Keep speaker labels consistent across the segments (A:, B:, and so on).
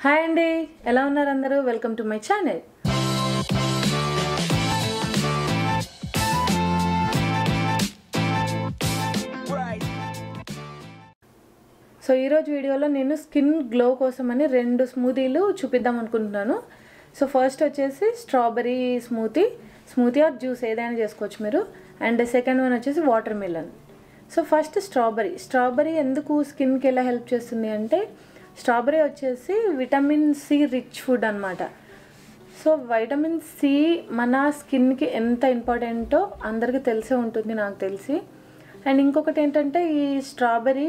A: hi అండి ఎలా ఉన్నారు అందరూ welcome to my channel so ఈరోజు వీడియోలో నేను స్కిన్ గ్లో కోసమని రెండు స్మూతీలు చూపిద్దాం అనుకుంటున్నాను సో ఫస్ట్ వచ్చేసి strawberry smoothie smoothie or juice ఏదైనా చేసుకోవచ్చు మీరు అండ్ సెకండ్ వన్ వచ్చేసి watermelon so first strawberry strawberry ఎందుకు స్కిన్కి ఎలా హెల్ప్ చేస్తుంది అంటే స్ట్రాబెరీ వచ్చేసి విటమిన్ సి రిచ్ ఫుడ్ అనమాట సో వైటమిన్ సి మన స్కిన్కి ఎంత ఇంపార్టెంటో అందరికీ తెలిసే ఉంటుంది నాకు తెలిసి అండ్ ఇంకొకటి ఏంటంటే ఈ స్ట్రాబెరీ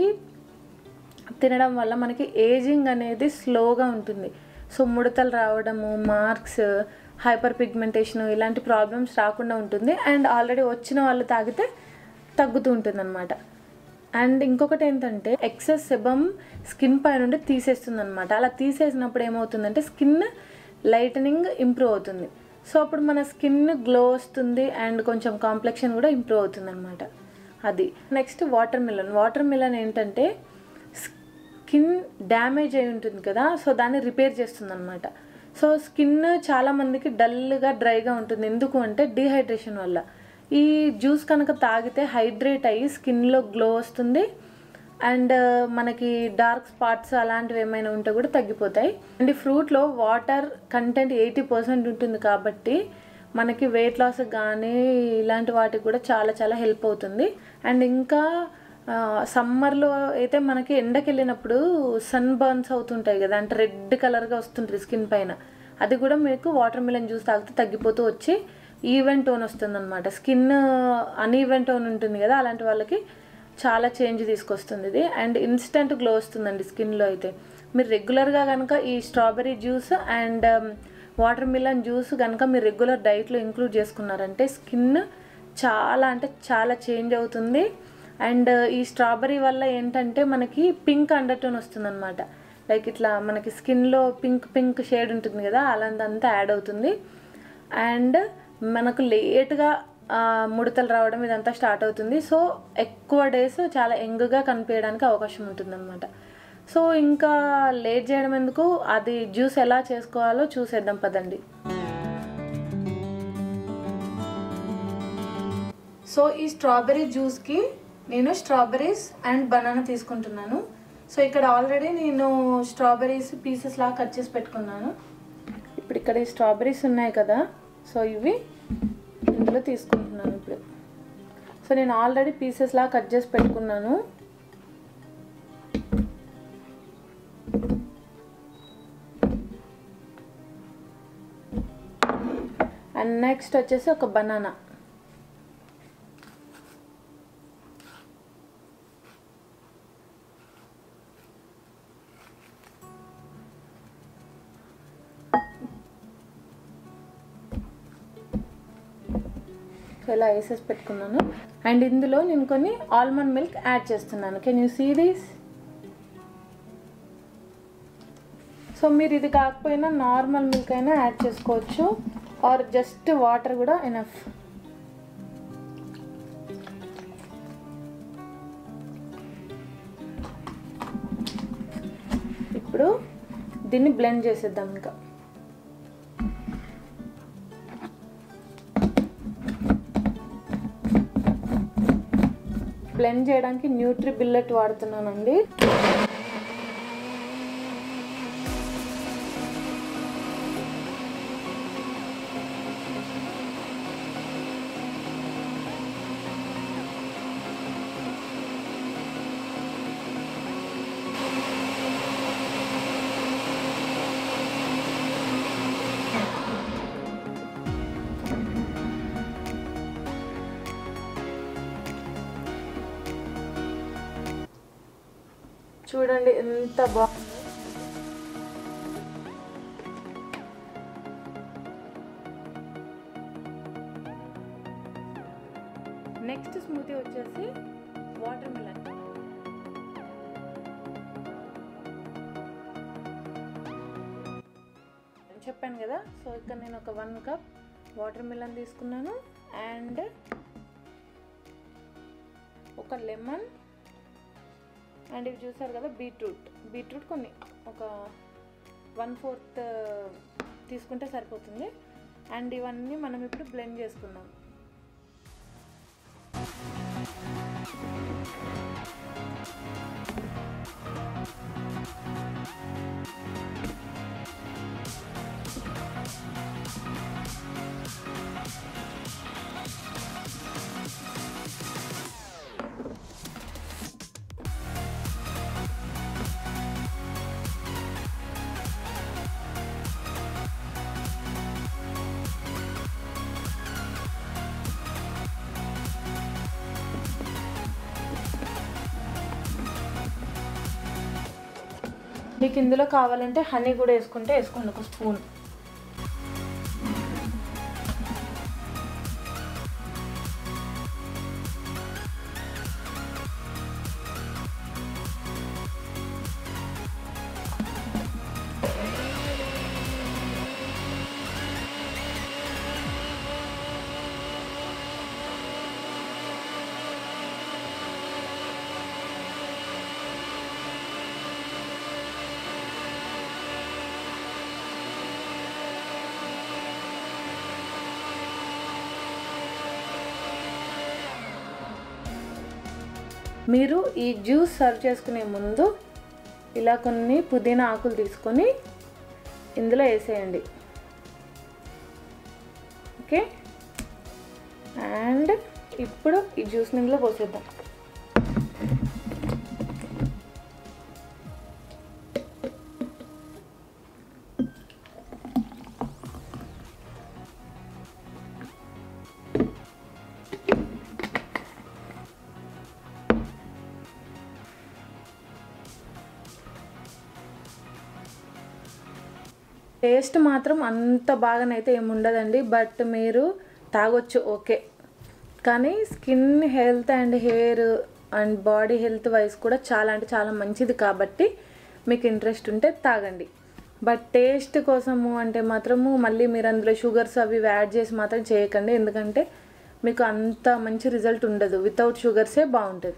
A: తినడం వల్ల మనకి ఏజింగ్ అనేది స్లోగా ఉంటుంది సో ముడతలు రావడము మార్క్స్ హైపర్ పిగ్మెంటేషన్ ఇలాంటి ప్రాబ్లమ్స్ రాకుండా ఉంటుంది అండ్ ఆల్రెడీ వచ్చిన వాళ్ళు తాగితే తగ్గుతూ ఉంటుంది అనమాట అండ్ ఇంకొకటి ఏంటంటే ఎక్సెస్ సెబమ్ స్కిన్ పై నుండి తీసేస్తుంది అనమాట అలా తీసేసినప్పుడు ఏమవుతుందంటే స్కిన్ లైటనింగ్ ఇంప్రూవ్ అవుతుంది సో అప్పుడు మన స్కిన్ గ్లో వస్తుంది అండ్ కొంచెం కాంప్లెక్షన్ కూడా ఇంప్రూవ్ అవుతుంది అనమాట అది next watermelon watermelon ఏంటంటే స్కిన్ డ్యామేజ్ అయి ఉంటుంది కదా సో దాన్ని రిపేర్ చేస్తుంది అనమాట సో స్కిన్ చాలా మందికి డల్గా డ్రైగా ఉంటుంది ఎందుకు అంటే డీహైడ్రేషన్ వల్ల ఈ జ్యూస్ కనుక తాగితే హైడ్రేట్ అయ్యి స్కిన్లో గ్లో వస్తుంది అండ్ మనకి డార్క్ స్పాట్స్ అలాంటివి ఏమైనా ఉంటే కూడా తగ్గిపోతాయి అండ్ ఈ ఫ్రూట్లో వాటర్ కంటెంట్ ఎయిటీ పర్సెంట్ ఉంటుంది కాబట్టి మనకి వెయిట్ లాస్ కానీ ఇలాంటి వాటికి కూడా చాలా చాలా హెల్ప్ అవుతుంది అండ్ ఇంకా సమ్మర్లో అయితే మనకి ఎండకి వెళ్ళినప్పుడు సన్ బర్న్స్ అవుతుంటాయి కదా అంటే రెడ్ కలర్గా వస్తుంటుంది స్కిన్ పైన అది కూడా మీకు వాటర్ మిలన్ జ్యూస్ తాగితే తగ్గిపోతూ వచ్చి ఈవెన్ టోన్ వస్తుంది అనమాట స్కిన్ అన్ఈవెన్ టోన్ ఉంటుంది కదా అలాంటి వాళ్ళకి చాలా చేంజ్ తీసుకొస్తుంది ఇది అండ్ ఇన్స్టెంట్ గ్లో వస్తుందండి స్కిన్లో అయితే మీరు రెగ్యులర్గా కనుక ఈ strawberry juice and watermelon juice కనుక మీరు రెగ్యులర్ డైట్లో ఇంక్లూడ్ చేసుకున్నారంటే స్కిన్ చాలా అంటే చాలా చేంజ్ అవుతుంది అండ్ ఈ స్ట్రాబెరీ వల్ల ఏంటంటే మనకి పింక్ అండర్ టోన్ వస్తుంది అనమాట లైక్ ఇట్లా మనకి స్కిన్లో పింక్ పింక్ షేడ్ ఉంటుంది కదా అలాంటిదంతా యాడ్ అవుతుంది అండ్ మనకు లేట్గా ముడతలు రావడం ఇదంతా స్టార్ట్ అవుతుంది సో ఎక్కువ డేస్ చాలా యంగ్గా కనిపించడానికి అవకాశం ఉంటుంది అనమాట సో ఇంకా లేట్ చేయడం ఎందుకు అది జ్యూస్ ఎలా చేసుకోవాలో చూసేద్దాం పదండి సో ఈ స్ట్రాబెరీ జ్యూస్కి నేను స్ట్రాబెరీస్ అండ్ బనానా తీసుకుంటున్నాను సో ఇక్కడ ఆల్రెడీ నేను స్ట్రాబెరీస్ పీసెస్ లాగా కట్ చేసి పెట్టుకున్నాను ఇప్పుడు ఇక్కడ ఈ స్ట్రాబెరీస్ ఉన్నాయి కదా సో ఇవి ఇందులో తీసుకుంటున్నాను ఇప్పుడు సో నేను ఆల్రెడీ పీసెస్ లాగా కట్ చేసి పెట్టుకున్నాను అండ్ నెక్స్ట్ వచ్చేసి ఒక బనానా సో ఇలా వేసేసి పెట్టుకున్నాను అండ్ ఇందులో నేను కొన్ని ఆల్మండ్ మిల్క్ యాడ్ చేస్తున్నాను can you see these so మీరు ఇది కాకపోయినా నార్మల్ మిల్క్ అయినా యాడ్ చేసుకోవచ్చు ఆర్ జస్ట్ వాటర్ కూడా ఎనఫ్ ఇప్పుడు దీన్ని బ్లెండ్ చేసేద్దాం ఇంకా బ్లెండ్ చేయడానికి న్యూట్రీ బిల్లెట్ వాడుతున్నానండి చూడండి ఎంత బాగుంది నెక్స్ట్ స్మూతీ వచ్చేసి వాటర్ మిలన్ చెప్పాను కదా సో ఇక్కడ నేను ఒక వన్ కప్ వాటర్ మిలన్ తీసుకున్నాను అండ్ ఒక లెమన్ అండ్ ఇవి చూసారు కదా బీట్రూట్ బీట్రూట్ కొన్ని ఒక వన్ ఫోర్త్ తీసుకుంటే సరిపోతుంది అండ్ ఇవన్నీ మనం ఇప్పుడు బ్లెండ్ చేసుకుందాం మీకు ఇందులో కావాలంటే హనీ కూడా వేసుకుంటే వేసుకోండి ఒక స్పూన్ మీరు ఈ జ్యూస్ సర్వ్ చేసుకునే ముందు ఇలా కొన్ని పుదీనా ఆకులు తీసుకొని ఇందులో వేసేయండి ఓకే అండ్ ఇప్పుడు ఈ జ్యూస్ని ఇందులో పోసేద్దాం టేస్ట్ మాత్రం అంత బాగానైతే ఏమి ఉండదండి బట్ మీరు తాగొచ్చు ఓకే కానీ skin health and hair and body health wise కూడా చాలా అంటే చాలా మంచిది కాబట్టి మీకు ఇంట్రెస్ట్ ఉంటే తాగండి బట్ టేస్ట్ కోసము అంటే మాత్రము మళ్ళీ మీరు అందులో షుగర్స్ అవి యాడ్ చేసి మాత్రం చేయకండి ఎందుకంటే మీకు అంత మంచి రిజల్ట్ ఉండదు వితౌట్ షుగర్సే బాగుంటుంది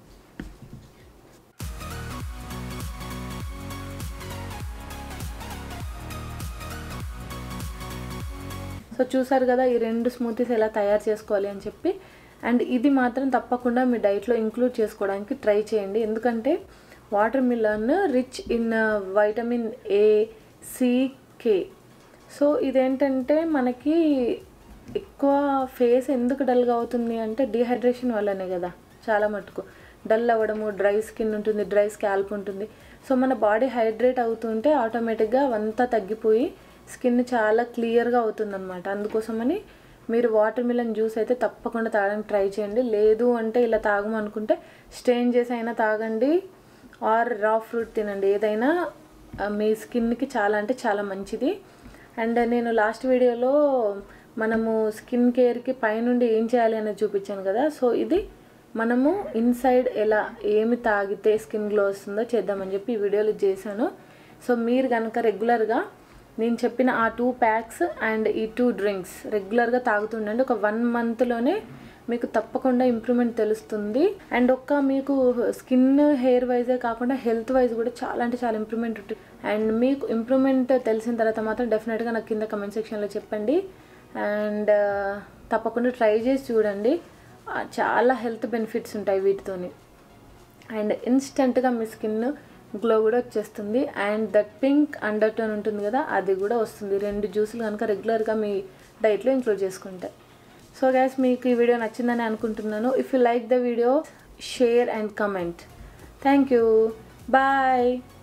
A: సో చూసారు కదా ఈ రెండు స్మూతీస్ ఎలా తయారు చేసుకోవాలి అని చెప్పి అండ్ ఇది మాత్రం తప్పకుండా మీ డైట్లో ఇంక్లూడ్ చేసుకోవడానికి ట్రై చేయండి ఎందుకంటే watermelon rich in vitamin A C K so ఇదేంటంటే మనకి ఎక్కువ ఫేస్ ఎందుకు డల్గా అవుతుంది అంటే డిహైడ్రేషన్ వల్లనే కదా చాలా మటుకు డల్ అవ్వడము డ్రై స్కిన్ ఉంటుంది డ్రై స్కాల్ప్ ఉంటుంది సో మన బాడీ హైడ్రేట్ అవుతుంటే ఆటోమేటిక్గా అవంతా తగ్గిపోయి స్కిన్ చాలా క్లియర్గా అవుతుందన్నమాట అందుకోసమని మీరు వాటర్ మిలన్ జ్యూస్ అయితే తప్పకుండా తాగడానికి ట్రై చేయండి లేదు అంటే ఇలా తాగమనుకుంటే స్టెయిన్ చేసి అయినా తాగండి ఆర్ రా ఫ్రూట్ తినండి ఏదైనా ఆ, మీ స్కిన్కి చాలా అంటే చాలా మంచిది అండ్ నేను లాస్ట్ వీడియోలో మనము స్కిన్ కేర్కి పైనుండి ఏం చేయాలి అనేది చూపించాను కదా సో ఇది మనము ఇన్సైడ్ ఎలా ఏమి తాగితే స్కిన్ గ్లో వస్తుందో చేద్దామని చెప్పి ఈ వీడియోలో చేశాను సో మీరు కనుక రెగ్యులర్గా నేను చెప్పిన ఆ టూ ప్యాక్స్ అండ్ ఈ టూ డ్రింక్స్ రెగ్యులర్గా తాగుతుండండి ఒక వన్ మంత్లోనే మీకు తప్పకుండా ఇంప్రూవ్మెంట్ తెలుస్తుంది అండ్ ఒక్క మీకు స్కిన్ హెయిర్ వైజే కాకుండా హెల్త్ వైజ్ కూడా చాలా అంటే చాలా ఇంప్రూవ్మెంట్ ఉంటుంది అండ్ మీకు ఇంప్రూవ్మెంట్ తెలిసిన తర్వాత మాత్రం డెఫినెట్గా నాకు కింద కమెంట్ సెక్షన్లో చెప్పండి అండ్ తప్పకుండా ట్రై చేసి చూడండి ఆ, చాలా హెల్త్ బెనిఫిట్స్ ఉంటాయి వీటితోని అండ్ ఇన్స్టెంట్గా మీ స్కిన్ గ్లో కూడా వచ్చేస్తుంది and that pink undertone ఉంటుంది కదా అది కూడా వస్తుంది రెండు జ్యూసులు కనుక రెగ్యులర్గా మీ డైట్లో ఇంక్లూడ్ చేసుకుంటే సో గ్యాస్ మీకు ఈ వీడియో నచ్చిందని అనుకుంటున్నాను if you like the video share and comment thank you bye